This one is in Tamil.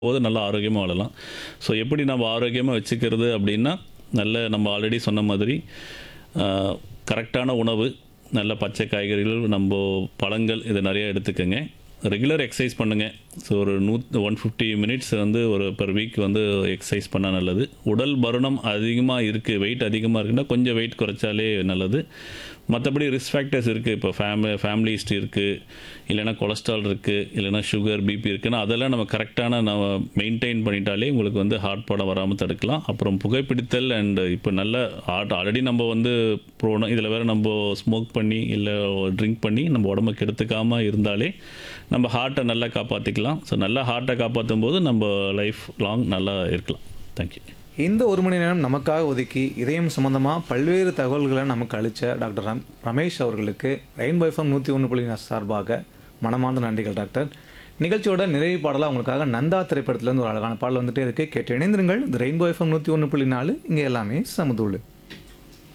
போது நல்லா ஆரோக்கியமாக வாழலாம் ஸோ எப்படி நம்ம ஆரோக்கியமாக வச்சுக்கிறது அப்படின்னா நல்ல நம்ம ஆல்ரெடி சொன்ன மாதிரி கரெக்டான உணவு நல்ல பச்சை காய்கறிகள் நம்ம பழங்கள் இதை நிறைய எடுத்துக்கோங்க ரெகுலர் எக்ஸசைஸ் பண்ணுங்கள் ஸோ ஒரு நூ ஒன் ஃபிஃப்டி மினிட்ஸ் வந்து ஒரு பெர் வீக் வந்து எக்ஸசைஸ் பண்ணால் நல்லது உடல் பருணம் அதிகமாக இருக்குது வெயிட் அதிகமாக இருக்குன்னா கொஞ்சம் வெயிட் குறைச்சாலே நல்லது மற்றபடி ரிஸ்க் ஃபேக்டர்ஸ் இருக்குது இப்போ ஃபேமிலி ஃபேமிலி ஹிஸ்ட்ரி இருக்குது இல்லைனா கொலஸ்ட்ரால் இருக்குது இல்லைனா சுகர் பிபி இருக்குன்னா அதெல்லாம் நம்ம கரெக்டான நம்ம மெயின்டைன் பண்ணிட்டாலே உங்களுக்கு வந்து ஹார்ட் படம் வராமல் தடுக்கலாம் அப்புறம் புகைப்பிடித்தல் அண்ட் இப்போ நல்ல ஹார்ட் ஆல்ரெடி நம்ம வந்து ப்ரோனோம் இதில் வேறு நம்ம ஸ்மோக் பண்ணி இல்லை ட்ரிங்க் பண்ணி நம்ம உடம்புக்கு எடுத்துக்காமல் இருந்தாலே நம்ம ஹார்ட்டை நல்லா காப்பாற்றிக்கலாம் ஸோ நல்லா ஹார்ட்டை காப்பாற்றும் போது நம்ம லைஃப் லாங் நல்லா இருக்கலாம் தேங்க்யூ இந்த ஒரு மணி நேரம் நமக்காக ஒதுக்கி இதயம் சம்பந்தமாக பல்வேறு தகவல்களை நமக்கு அளித்த டாக்டர் ரம் ரமேஷ் அவர்களுக்கு ரெயின்போ எஃப்எம் நூற்றி ஒன்று புள்ளி நாலு சார்பாக மனமார்ந்த நன்றிகள் டாக்டர் நிகழ்ச்சியோட நிறைவு பாடலாக உங்களுக்காக நந்தா திரைப்படத்துலேருந்து ஒரு அழகான பாடல் வந்துட்டே இருக்கு கேட்டு இணைந்திருங்கள் இந்த ரெயின்போ எஃப்எம் நூற்றி ஒன்று புள்ளி நாலு இங்கே எல்லாமே சமதூள்